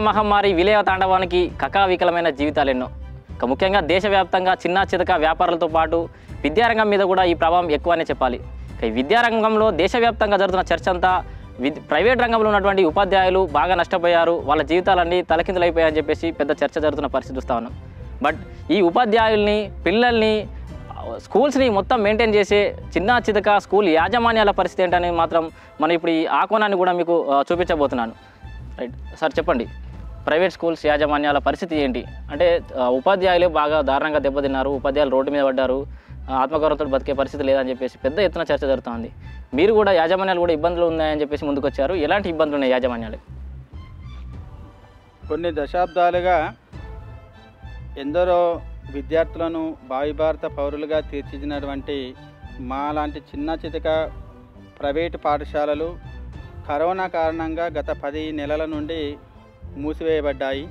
మహమ్మారి విలయ తాండవానికి కకావికలమైన జీవితాలు ఎన్నో ఇక ముఖ్యంగా దేశవ్యాప్తంగా చిన్న చితక వ్యాపారాలతో పాటు విద్యారంగం మీద కూడా ఈ ప్రభావం ఎక్కువనే చెప్పాలి ఇక ఈ విద్యారంగంలో దేశవ్యాప్తంగా జరుగుతున్న చర్చ అంతా విద్ ప్రైవేట్ రంగంలో ఉన్నటువంటి ఉపాధ్యాయులు బాగా నష్టపోయారు వాళ్ళ జీవితాలన్నీ తలకిందులైపోయాయని చెప్పేసి పెద్ద చర్చ జరుగుతున్న పరిస్థితి చూస్తా ఉన్నాం బట్ ఈ ఉపాధ్యాయుల్ని పిల్లల్ని స్కూల్స్ని మొత్తం మెయింటైన్ చేసే చిన్న చితక స్కూల్ యాజమాన్యాల పరిస్థితి ఏంటనేది మాత్రం మనం ఇప్పుడు ఈ ఆ కోణాన్ని కూడా మీకు ఆ, చూపించబోతున్నాను రైట్ సార్ చెప్పండి ప్రైవేట్ స్కూల్స్ యాజమాన్యాల పరిస్థితి ఏంటి అంటే ఆ, ఉపాధ్యాయులే బాగా దారుణంగా దెబ్బతిన్నారు ఉపాధ్యాయులు రోడ్డు మీద పడ్డారు ఆ, ఆత్మగౌరవంతో బతికే పరిస్థితి లేదని చెప్పేసి పెద్ద ఎత్తున చర్చ జరుగుతుంది మీరు కూడా యాజమాన్యాలు కూడా ఇబ్బందులు ఉన్నాయని చెప్పేసి ముందుకు వచ్చారు ఎలాంటి ఇబ్బందులు ఉన్నాయి యాజమాన్యాలకు కొన్ని దశాబ్దాలుగా ఎందరో విద్యార్థులను భావి భారత పౌరులుగా తీర్చిదిద్దినటువంటి మా లాంటి చిన్న చితక ప్రైవేటు పాఠశాలలు కరోనా కారణంగా గత పది నెలల నుండి మూసివేయబడ్డాయి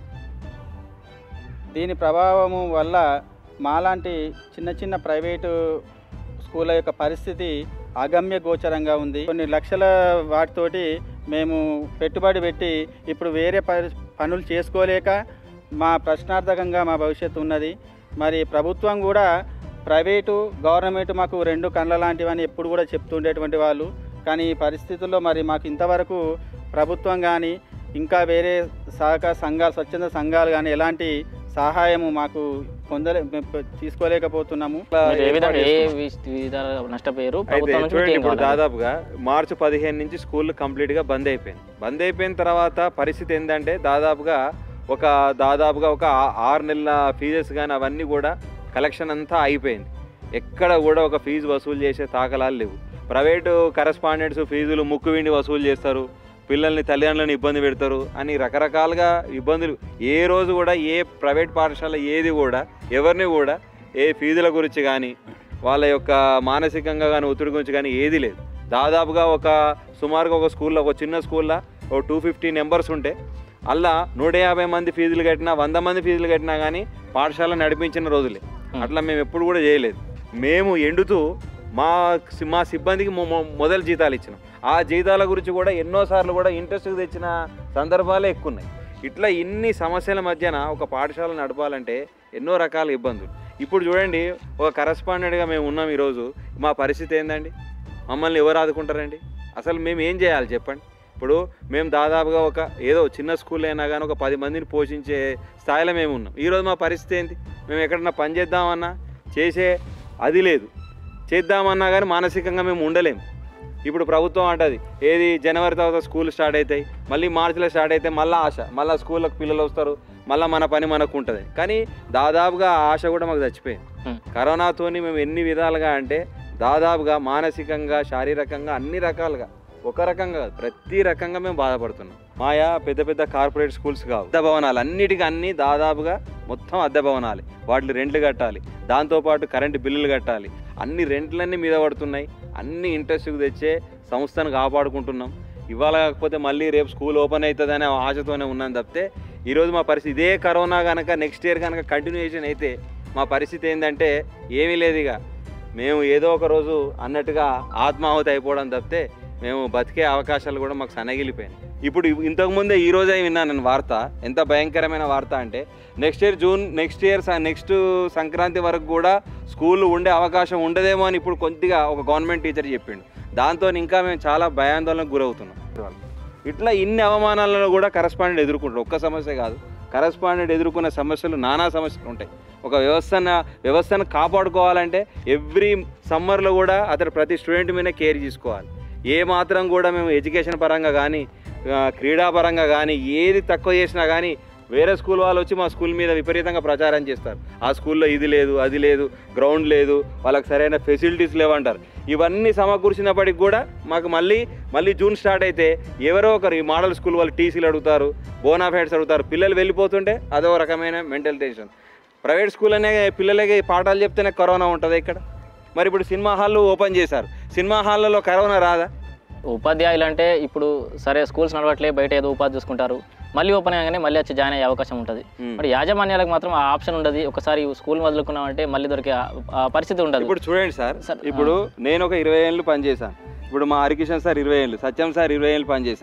దీని ప్రభావము వల్ల మాలాంటి చిన్న చిన్న ప్రైవేటు స్కూళ్ళ యొక్క పరిస్థితి అగమ్య గోచరంగా ఉంది కొన్ని లక్షల వాటితోటి మేము పెట్టుబడి పెట్టి ఇప్పుడు వేరే పరి పనులు చేసుకోలేక మా ప్రశ్నార్థకంగా మా భవిష్యత్తు ఉన్నది మరి ప్రభుత్వం కూడా ప్రైవేటు గవర్నమెంట్ మాకు రెండు కళ్ళ లాంటివని ఎప్పుడు కూడా చెప్తుండేటువంటి వాళ్ళు కానీ ఈ పరిస్థితుల్లో మరి మాకు ఇంతవరకు ప్రభుత్వం కానీ ఇంకా వేరే సహకార సంఘాలు స్వచ్ఛంద సంఘాలు కానీ ఎలాంటి సహాయము మాకు పొందలే మేము తీసుకోలేకపోతున్నాము మీరు ఏ విధంగా ఏ వి- విధాలుగా నష్టపోయారు అయితే ప్రభుత్వం నుంచి మీకు చూడండి ఏం ఇప్పుడు కావాలి? దాదాపుగా మార్చి పదిహేను నుంచి స్కూల్ కంప్లీట్గా బంద్ అయిపోయింది బంద్ అయిపోయిన తర్వాత పరిస్థితి ఏంటంటే దాదాపుగా ఒక దాదాపుగా ఒక ఆ- ఆరు నెలల ఫీజెస్ కానీ అవన్నీ కూడా కలెక్షన్ అంతా అయిపోయింది ఎక్కడ కూడా ఒక ఫీజు వసూలు చేసే తాకలాలు లేవు ప్రైవేటు కరెస్పాండెంట్స్ ఫీజులు ముక్కు విండి వసూలు చేస్తారు పిల్లల్ని తల్లిదండ్రులను ఇబ్బంది పెడతారు అని రకరకాలుగా ఇబ్బందులు ఏ రోజు కూడా ఏ ప్రైవేట్ పాఠశాల ఏది కూడా ఎవరిని కూడా ఏ ఫీజుల గురించి కానీ వాళ్ళ యొక్క మానసికంగా కానీ ఒత్తిడి గురించి కానీ ఏది లేదు దాదాపుగా ఒక సుమారుగా ఒక స్కూల్లో ఒక చిన్న స్కూల్లో ఒక టూ ఫిఫ్టీ నెంబర్స్ ఉంటే అలా నూట యాభై మంది ఫీజులు కట్టినా వంద మంది ఫీజులు కట్టినా కానీ పాఠశాల నడిపించిన రోజులే అట్లా మేము ఎప్పుడు కూడా చేయలేదు మేము ఎండుతూ మా సి- మా సిబ్బందికి మొ- మొ- మొదలు జీతాలు ఇచ్చినాం ఆ జీతాల గురించి కూడా ఎన్నోసార్లు కూడా ఇంట్రెస్ట్ తెచ్చిన సందర్భాలే ఎక్కువ ఉన్నాయి ఇట్లా ఇన్ని సమస్యల మధ్యన ఒక పాఠశాల నడపాలంటే ఎన్నో రకాల ఇబ్బందులు ఇప్పుడు చూడండి ఒక కరస్పాండెంట్గా మేము ఉన్నాం ఈరోజు మా పరిస్థితి ఏందండి మమ్మల్ని ఎవరు ఆదుకుంటారండి అసలు మేము ఏం చేయాలి చెప్పండి ఇప్పుడు మేము దాదాపుగా ఒక ఏదో చిన్న స్కూల్ అయినా కానీ ఒక పది మందిని పోషించే స్థాయిలో మేము ఉన్నాం ఈరోజు మా పరిస్థితి ఏంటి మేము ఎక్కడన్నా పని చేద్దామన్నా చేసే అది లేదు చేద్దామన్నా కానీ మానసికంగా మేము ఉండలేము ఇప్పుడు ప్రభుత్వం అంటది ఏది జనవరి తర్వాత స్కూల్ స్టార్ట్ అవుతాయి మళ్ళీ మార్చిలో స్టార్ట్ అయితే మళ్ళీ ఆశ మళ్ళీ స్కూళ్ళకి పిల్లలు వస్తారు మళ్ళీ మన పని మనకు ఉంటుంది కానీ దాదాపుగా ఆ ఆశ కూడా మాకు చచ్చిపోయింది Hmm. కరోనాతోని మేము ఎన్ని విధాలుగా అంటే దాదాపుగా మానసికంగా శారీరకంగా అన్ని రకాలుగా ఒక రకంగా కాదు ప్రతి రకంగా మేము బాధపడుతున్నాం మాయా పెద్ద పెద్ద కార్పొరేట్ స్కూల్స్ కావు అద్దె భవనాలు అన్నిటికీ అన్ని దాదాపుగా మొత్తం అద్దె భవనాలు వాటి రెంట్లు కట్టాలి దాంతోపాటు కరెంటు బిల్లులు కట్టాలి అన్ని రెంట్లన్నీ మీద పడుతున్నాయి అన్ని ఇంట్రెస్ట్కి తెచ్చే సంస్థను కాపాడుకుంటున్నాం ఇవాళ కాకపోతే మళ్ళీ రేపు స్కూల్ ఓపెన్ అవుతుందనే ఆశతోనే ఉన్నాను తప్పితే ఈరోజు మా పరిస్థితి ఇదే కరోనా కనుక నెక్స్ట్ ఇయర్ కనుక కంటిన్యూయేషన్ అయితే మా పరిస్థితి ఏంటంటే ఏమీ లేదు ఇక మేము ఏదో ఒక రోజు అన్నట్టుగా ఆత్మాహుతి అయిపోవడం తప్పితే మేము బతికే అవకాశాలు కూడా మాకు సన్నగిలిపోయాయి ఇప్పుడు ఇంతకుముందే ఈ రోజే విన్నాను నేను వార్త ఎంత భయంకరమైన వార్త అంటే next year June next year next Sankranti వరకు కూడా స్కూల్ ఉండే అవకాశం ఉండదేమో అని ఇప్పుడు కొద్దిగా ఒక గవర్నమెంట్ టీచర్ చెప్పిండు దాంతో ఇంకా మేము చాలా భయాందోళనకు గురవుతున్నాం ఇట్లా ఇన్ని అవమానాలను కూడా కరస్పాండెంట్ ఎదుర్కొంటారు ఒక్క సమస్య కాదు కరస్పాండెంట్ ఎదుర్కొన్న సమస్యలు నానా సమస్యలు ఉంటాయి ఒక వ్యవస్థను వ్యవస్థను కాపాడుకోవాలంటే ఎవ్రీ సమ్మర్లో కూడా అతను ప్రతి స్టూడెంట్ మీద కేర్ తీసుకోవాలి ఏ మాత్రం కూడా మేము ఎడ్యుకేషన్ పరంగా కానీ క్రీడాపరంగా కానీ ఏది తక్కువ చేసినా కానీ వేరే స్కూల్ వాళ్ళు వచ్చి మా స్కూల్ మీద విపరీతంగా ప్రచారం చేస్తారు ఆ స్కూల్లో ఇది లేదు అది లేదు గ్రౌండ్ లేదు వాళ్ళకి సరైన ఫెసిలిటీస్ లేవంటారు ఇవన్నీ సమకూర్చినప్పటికి కూడా మాకు మళ్ళీ మళ్ళీ జూన్ స్టార్ట్ అయితే ఎవరో ఒకరు ఈ మోడల్ స్కూల్ వాళ్ళు టీసీలు అడుగుతారు బోనాఫైడ్స్ అడుగుతారు పిల్లలు వెళ్ళిపోతుంటే అదో రకమైన మెంటల్ టెన్షన్ ప్రైవేట్ స్కూల్ అనే పిల్లలకి పాఠాలు చెప్తేనే కరోనా ఉంటుంది ఇక్కడ మరి ఇప్పుడు సినిమా హాళ్ళు ఓపెన్ చేశారు సినిమా హాళ్ళలో కరోనా రాదా ఉపాధ్యాయులు అంటే ఇప్పుడు సరే స్కూల్స్ నడవట్లే బయట ఏదో ఉపాధి చూసుకుంటారు మళ్ళీ ఓపెన్ అయ్యాగానే మళ్ళీ వచ్చి జాయిన్ అయ్యే అవకాశం ఉంటుంది Hmm. మరి యాజమాన్యాలకు మాత్రం ఆ ఆప్షన్ ఉండదు ఒకసారి స్కూల్ వదులుకున్నామంటే మళ్ళీ దొరికే ఆ- ఆ పరిస్థితి ఉండదు ఇప్పుడు చూడండి సార్ సార్, ఇప్పుడు నేను ఒక ఇరవై ఏళ్ళు పనిచేశాను ఇప్పుడు మా హరికిషన్ సార్ ఇరవై ఏళ్ళు సత్యం సార్ ఇరవై ఏళ్ళు పనిచేశారు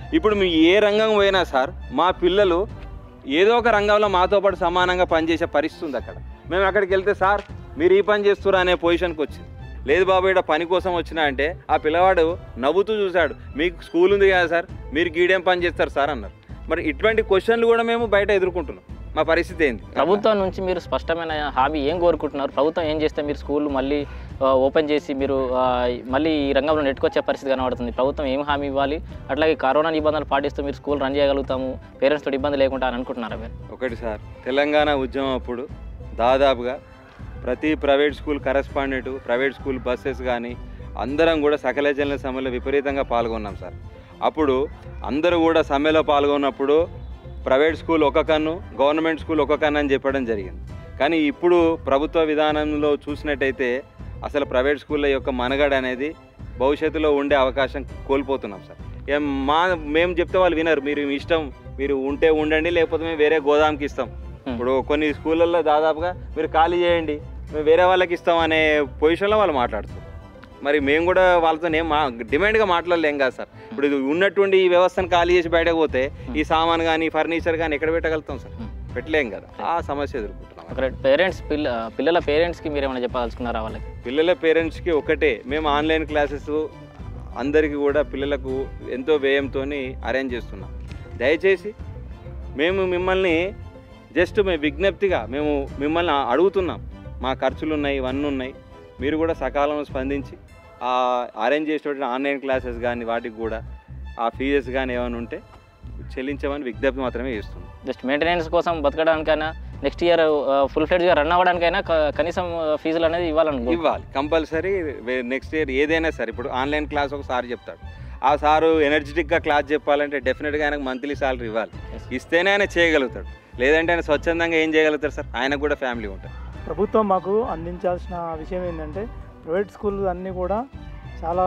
ఇప్పుడు మేము ఏ రంగం పోయినా సార్ మా పిల్లలు ఏదో ఒక రంగంలో మాతో పాటు సమానంగా పనిచేసే పరిస్థితి ఉంది అక్కడ మేము అక్కడికి వెళ్తే సార్ మీరు ఈ పని చేస్తురా అనే పొజిషన్కి వచ్చింది లేదు బాబు ఇక్కడ పని కోసం వచ్చినా అంటే ఆ పిల్లవాడు నవ్వుతూ చూశాడు మీకు స్కూల్ ఉంది కదా సార్ మీరు గీడేం పని చేస్తారు సార్ అన్నారు మరి ఇటువంటి క్వశ్చన్లు కూడా మేము బయట ఎదుర్కొంటున్నాం మా పరిస్థితి ఏంది ప్రభుత్వం నుంచి మీరు స్పష్టమైన హామీ ఏం కోరుకుంటున్నారు ప్రభుత్వం ఏం చేస్తే మీరు స్కూల్ మళ్ళీ ఆ, ఓపెన్ చేసి మీరు ఆ, మళ్ళీ ఈ రంగంలో నెట్టుకొచ్చే పరిస్థితి కనబడుతుంది ప్రభుత్వం ఏం హామీ ఇవ్వాలి అట్లాగే కరోనా నిబంధనలు పాటిస్తూ మీరు స్కూల్ రన్ చేయగలుగుతాము పేరెంట్స్ తోటి ఇబ్బంది లేకుండా అని అనుకుంటున్నారా మీరు ఒకటి సార్ తెలంగాణ ఉద్యమం అప్పుడు దాదాపుగా ప్రతి private school correspondent private school buses కానీ అందరం కూడా సకల జనుల సమ్మెలో విపరీతంగా పాల్గొన్నాం సార్ అప్పుడు అందరూ కూడా సమ్మెలో పాల్గొన్నప్పుడు ప్రైవేట్ స్కూల్ ఒక కన్ను గవర్నమెంట్ స్కూల్ ఒక కన్ను అని చెప్పడం జరిగింది కానీ ఇప్పుడు ప్రభుత్వ విధానంలో చూసినట్టయితే అసలు ప్రైవేట్ స్కూళ్ళ యొక్క మనుగడ అనేది భవిష్యత్తులో ఉండే అవకాశం కోల్పోతున్నాం సార్ ఏం మా మేము చెప్తే వాళ్ళు వినరు మీరు మీ ఇష్టం మీరు ఉంటే ఉండండి లేకపోతే మేము వేరే గోదాంకి ఇస్తాం ఇప్పుడు కొన్ని స్కూళ్ళల్లో దాదాపుగా మీరు ఖాళీ చేయండి మేము వేరే వాళ్ళకి ఇస్తాం అనే పొజిషన్లో వాళ్ళు మాట్లాడుతారు మరి మేము కూడా వాళ్ళతో ఏం మా డిమాండ్గా మాట్లాడలేం కదా సార్ ఇప్పుడు ఇది ఉన్నటువంటి ఈ వ్యవస్థను ఖాళీ చేసి బయటకు పోతే ఈ సామాన్ కానీ ఫర్నిచర్ కానీ ఎక్కడ పెట్టగలుగుతాం సార్ పెట్టలేం కదా ఆ సమస్య ఎదుర్కొంటున్నాం ఒక పేరెంట్స్ పిల్ల పిల్లల పేరెంట్స్కి మీరు ఏమైనా చెప్పదలుచుకున్నారా వాళ్ళకి పిల్లల పేరెంట్స్కి ఒకటే మేము ఆన్లైన్ క్లాసెస్ అందరికీ కూడా పిల్లలకు ఎంతో వ్యయంతో అరేంజ్ చేస్తున్నాం దయచేసి మేము మిమ్మల్ని జస్ట్ మేము విజ్ఞప్తిగా మేము మిమ్మల్ని అడుగుతున్నాం మా ఖర్చులు ఉన్నాయి ఇవన్నీ ఉన్నాయి మీరు కూడా సకాలంలో స్పందించి ఆ అరేంజ్ చేసినటువంటి ఆన్లైన్ క్లాసెస్ కానీ వాటికి కూడా ఆ ఫీజెస్ కానీ ఏమైనా ఉంటే చెల్లించమని విజ్ఞప్తి మాత్రమే చేస్తున్నాం జస్ట్ మెయింటెనెన్స్ కోసం బతకడానికైనా నెక్స్ట్ ఇయర్ ఫుల్ ఫ్లెడ్జ్గా రన్ అవ్వడానికైనా క- కనీసం ఫీజులు అనేది ఇవ్వాలని ఇవ్వాలి కంపల్సరీ నెక్స్ట్ ఇయర్ ఏదైనా సరే ఇప్పుడు ఆన్లైన్ క్లాస్ ఒక సార్ చెప్తాడు ఆ సారు ఎనర్జెటిక్గా క్లాస్ చెప్పాలంటే డెఫినెట్గా ఆయనకు మంత్లీ సాలరీ ఇవ్వాలి ఇస్తేనే ఆయన చేయగలుగుతాడు లేదంటే ఆయన స్వచ్ఛందంగా ఏం చేయగలుగుతారు సార్ ఆయనకు కూడా ఫ్యామిలీ ఉంటుంది ప్రభుత్వం మాకు అందించాల్సిన విషయం ఏంటంటే ప్రైవేట్ స్కూల్ అన్నీ కూడా చాలా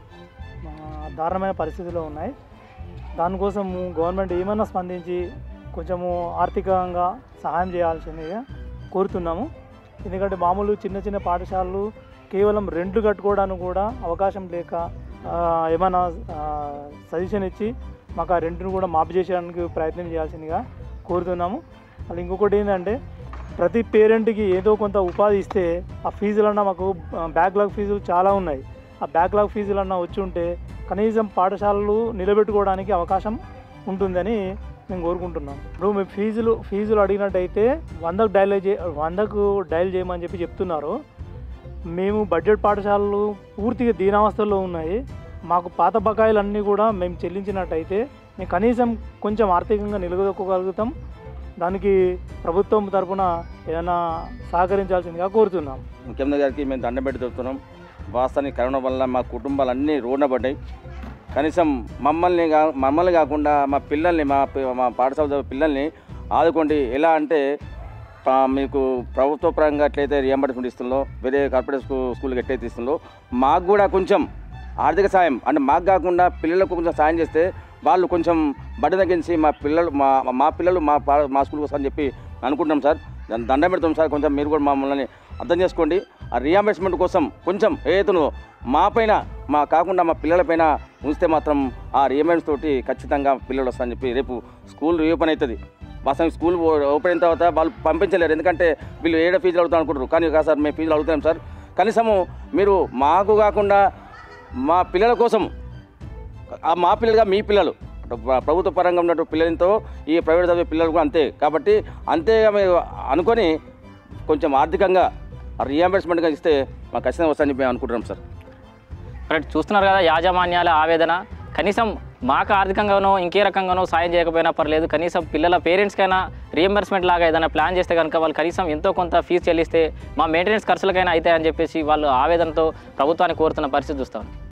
ఆ, దారుణమైన పరిస్థితిలో ఉన్నాయి దానికోసం గవర్నమెంట్ ఏమైనా స్పందించి కొంచెము ఆర్థికంగా సహాయం చేయాల్సిందిగా కోరుతున్నాము ఎందుకంటే మామూలు చిన్న చిన్న పాఠశాలలు కేవలం రెంట్లు కట్టుకోవడానికి కూడా అవకాశం లేక ఆ, ఏమైనా సజెషన్ ఇచ్చి మాకు ఆ రెంట్ను కూడా మాఫీ చేసేయడానికి ప్రయత్నం చేయాల్సిందిగా కోరుతున్నాము మళ్ళీ ఇంకొకటి ఏంటంటే ప్రతి పేరెంట్కి ఏదో కొంత ఉపాధి ఇస్తే ఆ ఫీజులన్నా మాకు బ్యాక్లాగ్ ఫీజులు చాలా ఉన్నాయి ఆ బ్యాక్లాగ్ ఫీజులన్నా వచ్చి ఉంటే కనీసం పాఠశాలలు నిలబెట్టుకోవడానికి అవకాశం ఉంటుందని మేము కోరుకుంటున్నాం ఇప్పుడు మేము ఫీజులు ఫీజులు అడిగినట్టయితే వందకు డైల్ చే వందకు డైల్ చేయమని చెప్పి చెప్తున్నారు మేము బడ్జెట్ పాఠశాలలు పూర్తిగా దీనావస్థలో ఉన్నాయి మాకు పాత బకాయిలన్నీ కూడా మేము చెల్లించినట్టయితే మేము కనీసం కొంచెం ఆర్థికంగా నిలదొక్కగలుగుతాం దానికి ప్రభుత్వం తరపున ఏదైనా సహకరించాల్సిందిగా కోరుతున్నాం ముఖ్యమంత్రి గారికి మేము దండం పెట్టి చెప్తున్నాం వాస్తవానికి కరోనా వల్ల మా కుటుంబాలు అన్నీ రోడ్న పడ్డాయి కనీసం మమ్మల్ని కా మమ్మల్ని కాకుండా మా పిల్లల్ని మా పి- మా పాఠశాల చదివే పిల్లల్ని ఆదుకోండి ఎలా అంటే ఆ, మీకు ప్రభుత్వ పరంగా ఎట్లయితే రియంబర్స్మెంట్ ఇస్తుందో వేరే కార్పొరేట్ స్కూ స్కూల్కి ఎట్లయితే ఇస్తుందో మాకు కూడా కొంచెం ఆర్థిక సాయం అంటే మాకు కాకుండా పిల్లలకు కొంచెం సాయం చేస్తే వాళ్ళు కొంచెం బడి తగ్గించి మా పిల్లలు మా మా పిల్లలు మా పా- మా స్కూల్కి వస్తారని చెప్పి అనుకుంటున్నాం సార్ దాన్ని దండం పెడతాం సార్ కొంచెం మీరు కూడా మమ్మల్ని అర్థం చేసుకోండి ఆ రియంబర్స్మెంట్ కోసం కొంచెం ఏదైతుందో మా పైన మా కాకుండా మా పిల్లలపైన ఉంచితే మాత్రం ఆ రియంబర్స్ తోటి ఖచ్చితంగా పిల్లలు వస్తారని చెప్పి రేపు స్కూల్ రీఓపెన్ అవుతుంది వాస్తవం స్కూల్ ఓ- ఓపెన్ అయిన తర్వాత వాళ్ళు పంపించలేరు ఎందుకంటే వీళ్ళు ఏడ ఫీజులు అడుగుతారు అనుకుంటారు కానీ కాదు సార్ మేము ఫీజులు అడుగుతాం సార్ కనీసము మీరు మాకు కాకుండా మా పిల్లల కోసం ఆ మా పిల్లలుగా మీ పిల్లలు అటు ప్ర- ప్రభుత్వ పరంగా ఉన్నట్టు పిల్లలతో ఈ ప్రైవేట్ చదివే పిల్లలు కూడా అంతే కాబట్టి అంతేగా మీరు అనుకొని కొంచెం ఆర్థికంగా రియంబర్స్మెంట్గా ఇస్తే మాకు ఖచ్చితంగా వస్తాయని చెప్పి మేము అనుకుంటున్నాం సార్ రైట్ చూస్తున్నారు కదా యాజమాన్యాల ఆవేదన కనీసం మాకు ఆర్థికంగానో ఇంకే రకంగానో సాయం చేయకపోయినా పర్లేదు కనీసం పిల్లల పేరెంట్స్కైనా రియంబర్స్మెంట్ లాగా ఏదైనా ప్లాన్ చేస్తే కనుక వాళ్ళు కనీసం ఎంతో కొంత ఫీజు చెల్లిస్తే మా మెయింటెనెన్స్ ఖర్చులకైనా అవుతాయని చెప్పేసి వాళ్ళు ఆవేదనతో ప్రభుత్వాన్ని కోరుతున్న పరిస్థితి చూస్తాం